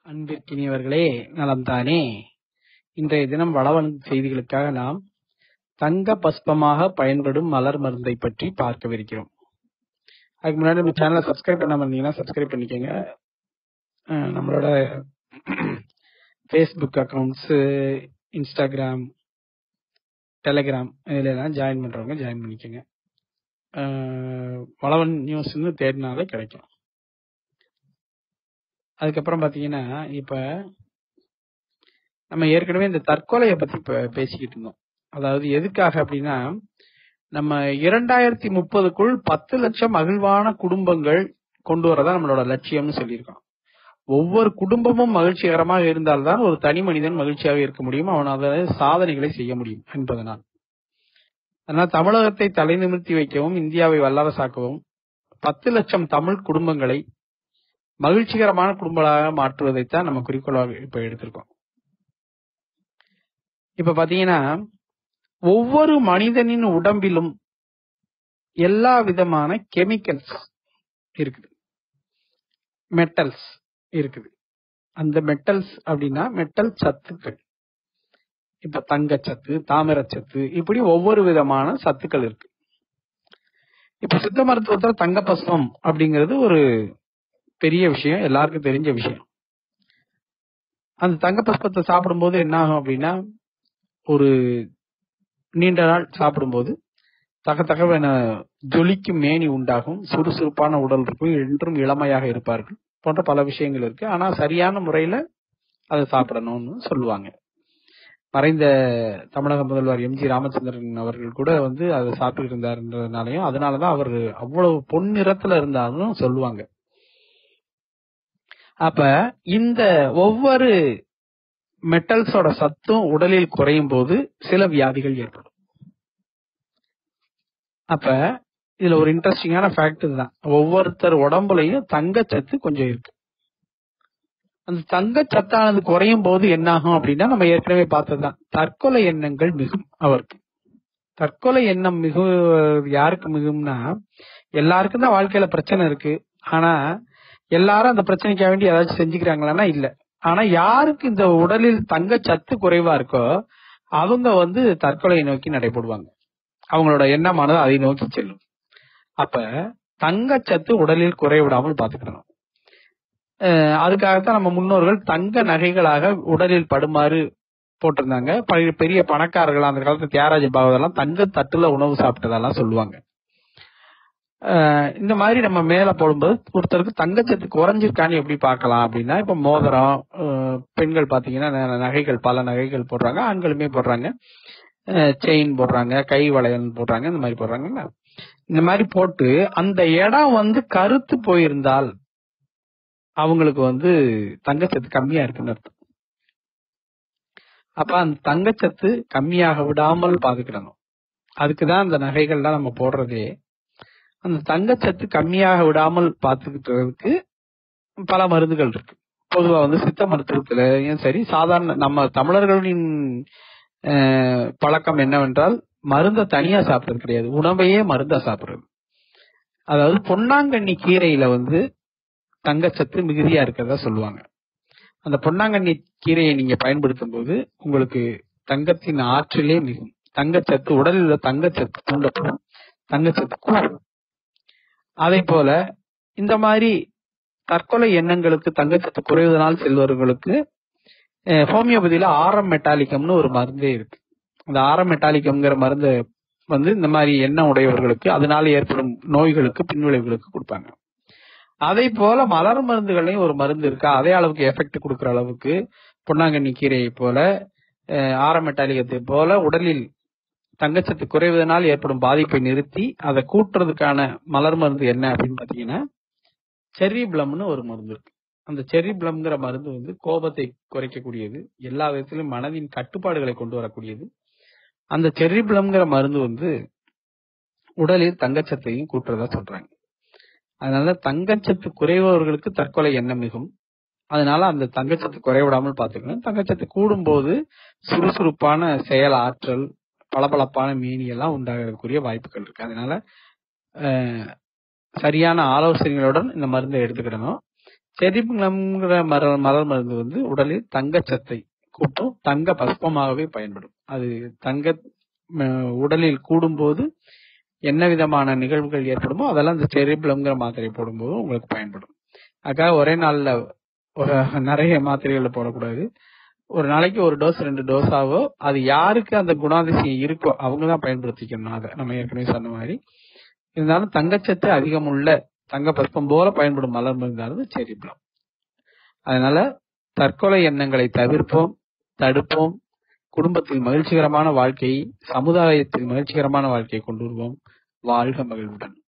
அன்பிற்கினியவர்களே நலம்தானே இன்றைய தினம் வளவன் செய்திகளுக்காக நாம் தங்க பஸ்பமாக பயன்படும் மலர் மருந்தை பற்றி பார்க்கவிருக்கிறோம் அதுக்கு முன்னாடி நம்ம சேனலை சப்ஸ்கிரைப் பண்ணாம இருந்தீங்கன்னா சப்ஸ்கிரைப் பண்ணிக்கோங்க அஹ் நம்மளோட ஃபேஸ்புக் அக்கவுண்ட்ஸ் இன்ஸ்டாகிராம் டெலிகிராம் இதுல எல்லாம் ஜாயின் பண்றவங்க ஜாயின் பண்ணிக்கோங்க அஹ் வளவன் நியூஸ்னு தேடினாலே கிடைக்கும் அதுக்கப்புறம் பாத்தீங்கன்னா இப்ப நம்ம ஏற்கனவே இந்த தற்கொலையை பத்தி பே- பேசிக்கிட்டு இருந்தோம் அதாவது எதுக்காக அப்படின்னா நம்ம இரண்டாயிரத்தி முப்பதுக்குள் பத்து லட்சம் மகிழ்வான குடும்பங்கள் கொண்டு வரதா நம்மளோட லட்சியம்னு சொல்லியிருக்கோம் ஒவ்வொரு குடும்பமும் மகிழ்ச்சிகரமாக இருந்தால்தான் ஒரு தனி மனிதன் மகிழ்ச்சியாக இருக்க முடியும் அவன் அதை சாதனைகளை செய்ய முடியும் என்பதனால் அதனால் தமிழகத்தை தலைநிமிர்த்தி வைக்கவும் இந்தியாவை வல்லரசாக்கவும் பத்து லட்சம் தமிழ் குடும்பங்களை மகிழ்ச்சிகரமான குடும்பங்களாக மாற்றுவதைத்தான் நம்ம குறிக்கோளாக இப்ப எடுத்திருக்கோம் இப்ப பாத்தீங்கன்னா ஒவ்வொரு மனிதனின் உடம்பிலும் எல்லா விதமான கெமிக்கல்ஸ் இருக்குது மெட்டல்ஸ் இருக்குது அந்த மெட்டல்ஸ் அப்படின்னா மெட்டல் சத்துக்கள் இப்ப தங்கச்சத்து தாமிரச்சத்து இப்படி ஒவ்வொரு விதமான சத்துக்கள் இருக்கு இப்ப சித்த மருத்துவத்துல தங்கப்பஸ்பம் அப்படிங்கிறது ஒரு பெரிய விஷயம் எல்லாருக்கும் தெரிஞ்ச விஷயம் அந்த தங்கப்பஸ்பத்தை சாப்பிடும்போது என்ன ஆகும் அப்படின்னா ஒரு நீண்ட நாள் சாப்பிடும்போது தக தகவென ஜொலிக்கும் மேனி உண்டாகும் சுறுசுறுப்பான உடல் இருக்கும் என்றும் இளமையாக இருப்பார்கள் போன்ற பல விஷயங்கள் இருக்கு ஆனா சரியான முறையில அதை சாப்பிடணும்னு சொல்லுவாங்க மறைந்த தமிழக முதல்வர் எம் ஜி ராமச்சந்திரன் அவர்கள் கூட வந்து அதை சாப்பிட்டு இருந்தாருன்றதுனாலயும் அதனாலதான் அவர் அவ்வளவு பொன்னிறத்துல இருந்தாலும் சொல்லுவாங்க அப்ப இந்த ஒவ்வொரு மெட்டல்ஸோட சத்தும் உடலில் குறையும் போது சில வியாதிகள் ஏற்படும் அப்ப இதுல ஒரு இன்ட்ரெஸ்டிங்கான ஃபேக்ட் தான் ஒவ்வொருத்தர் உடம்புலயும் தங்கச்சத்து கொஞ்சம் இருக்கு அந்த தங்கச்சத்தானது குறையும் போது என்ன ஆகும் அப்படின்னா நம்ம ஏற்கனவே பார்த்ததுதான் தற்கொலை எண்ணங்கள் மிகும் அவருக்கு தற்கொலை எண்ணம் மிகு யாருக்கு மிகும்னா எல்லாருக்கும் தான் வாழ்க்கையில பிரச்சனை இருக்கு ஆனா எல்லாரும் அந்த பிரச்சனைக்காக வேண்டி ஏதாச்சும் செஞ்சுக்கிறாங்களான்னா இல்ல ஆனா யாருக்கு இந்த உடலில் தங்க சத்து குறைவா இருக்கோ அவங்க வந்து தற்கொலையை நோக்கி நடைபெறுவாங்க அவங்களோட எண்ணமானது அதை நோக்கி செல்லும் அப்ப தங்கச்சத்து உடலில் குறைய விடாமல் பாத்துக்கணும் அஹ் அதுக்காகத்தான் நம்ம முன்னோர்கள் தங்க நகைகளாக உடலில் படுமாறு போட்டிருந்தாங்க பழைய பெரிய பணக்காரர்கள் அந்த காலத்து தியாகராஜ பாகவதெல்லாம் தங்க தட்டுல உணவு சாப்பிட்டதெல்லாம் சொல்லுவாங்க அஹ் இந்த மாதிரி நம்ம மேல போடும்போது ஒருத்தருக்கு தங்கச்சத்து குறைஞ்சிருக்கான்னு எப்படி பார்க்கலாம் அப்படின்னா இப்ப மோதிரம் அஹ் பெண்கள் பாத்தீங்கன்னா ந- நகைகள் பல நகைகள் போடுறாங்க ஆண்களுமே போடுறாங்க செயின் போடுறாங்க கை வளையல் போடுறாங்க இந்த மாதிரி போடுறாங்கல்ல இந்த மாதிரி போட்டு அந்த இடம் வந்து கருத்து போயிருந்தால் அவங்களுக்கு வந்து தங்கச்சத்து கம்மியா இருக்குன்னு அர்த்தம் அப்ப அந்த தங்கச்சத்து கம்மியாக விடாமல் பாத்துக்கிடணும் அதுக்குதான் அந்த நகைகள்லாம் நம்ம போடுறதே அந்த தங்கச்சத்து கம்மியாக விடாமல் பாத்துக்கிட்டதுக்கு பல மருந்துகள் இருக்கு பொதுவா வந்து சித்த மருத்துவத்திலயும் சரி சாதாரண நம்ம தமிழர்களின் அஹ், பழக்கம் என்னவென்றால் மருந்த தனியா சாப்பிடுறது கிடையாது உணவையே மருந்தா சாப்பிடுறது அதாவது பொன்னாங்கண்ணி கீரையில வந்து தங்கச்சத்து மிகுதியா இருக்கிறதா சொல்லுவாங்க அந்த பொன்னாங்கண்ணி கீரையை நீங்க பயன்படுத்தும் போது உங்களுக்கு தங்கத்தின் ஆற்றலே மிகும் தங்கச்சத்து உடலில் உள்ள தங்கச்சத்து தூண்டப்படும் தங்கச்சத்து கூடும் அதே போல இந்த மாதிரி தற்கொலை எண்ணங்களுக்கு தங்கச்சத்து குறைவதனால் செல்வர்களுக்கு அஹ், ஹோமியோபதியில ஆரம் மெட்டாலிக்கம்னு ஒரு மருந்தே இருக்கு அந்த ஆரம் மெட்டாலிக்கம்ங்கிற மருந்து வந்து இந்த மாதிரி எண்ணம் உடையவர்களுக்கு அதனால ஏற்படும் நோய்களுக்கு பின்விளைவுகளுக்கு கொடுப்பாங்க அதே போல மலர் மருந்துகளையும் ஒரு மருந்து இருக்கு அதே அளவுக்கு எஃபெக்ட் கொடுக்கிற அளவுக்கு பொன்னாங்கண்ணி கீரையை போல அஹ், ஆரம் மெட்டாலிக்கத்தை போல உடலில் தங்கச்சத்து குறைவதனால் ஏற்படும் பாதிப்பை நிறுத்தி அதை கூட்டுறதுக்கான மலர் மருந்து என்ன அப்படின்னு பாத்தீங்கன்னா செர்ரி பிளம்னு ஒரு மருந்து இருக்கு அந்த செர்ரி பிளம்ங்கிற மருந்து வந்து கோபத்தை குறைக்கக்கூடியது எல்லா விதத்திலும் மனதின் கட்டுப்பாடுகளை கொண்டு வரக்கூடியது அந்த செர்ரி பிளம்ங்கிற மருந்து வந்து உடலில் தங்கச்சத்தையும் கூட்டுறதா சொல்றாங்க அதனால தங்கச்சத்து குறைபவர்களுக்கு தற்கொலை எண்ணம் மிகும் அதனால அந்த தங்கச்சத்து குறைவிடாமல் பாத்துக்கணும் தங்கச்சத்து கூடும்போது சுறுசுறுப்பான செயல் ஆற்றல் பளபளப்பான மேனி எல்லாம் உண்டாகிறதுக்குரிய வாய்ப்புகள் இருக்கு அதனால அஹ், சரியான ஆலோசனைகளுடன் இந்த மருந்தை எடுத்துக்கிடணும் செரிப்ளம்ங்கிற மர மலர் மருந்து வந்து உடலில் தங்கச்சத்தை கூட்டும் தங்க பஸ்பமாகவே பயன்படும் அது தங்க ம, உடலில் கூடும்போது என்ன விதமான நிகழ்வுகள் ஏற்படுமோ அதெல்லாம் அந்த செரிப்ளம்ங்கிற மாத்திரை போடும்போது உங்களுக்கு பயன்படும் அதுக்காக ஒரே நாள்ல ஒரு நிறைய மாத்திரைகளை போடக்கூடாது ஒரு நாளைக்கு ஒரு டோஸ் ரெண்டு டோஸ் ஆகோ அது யாருக்கு அந்த குணாதிசயம் இருக்கோ அவங்க தான் பயன்படுத்திக்கணும் அதை நம்ம ஏற்கனவே சொன்ன மாதிரி இருந்தாலும் தங்கச்சத்து அதிகம் உள்ள தங்க பஸ்பம் போல பயன்படும் மலர் மருந்தானது செரிப்ளம் அதனால தற்கொலை எண்ணங்களை தவிர்ப்போம் தடுப்போம் குடும்பத்தில் மகிழ்ச்சிகரமான வாழ்க்கையை சமுதாயத்தில் மகிழ்ச்சிகரமான வாழ்க்கையை கொண்டு வருவோம் வாழ்க மகிழ்வுடன்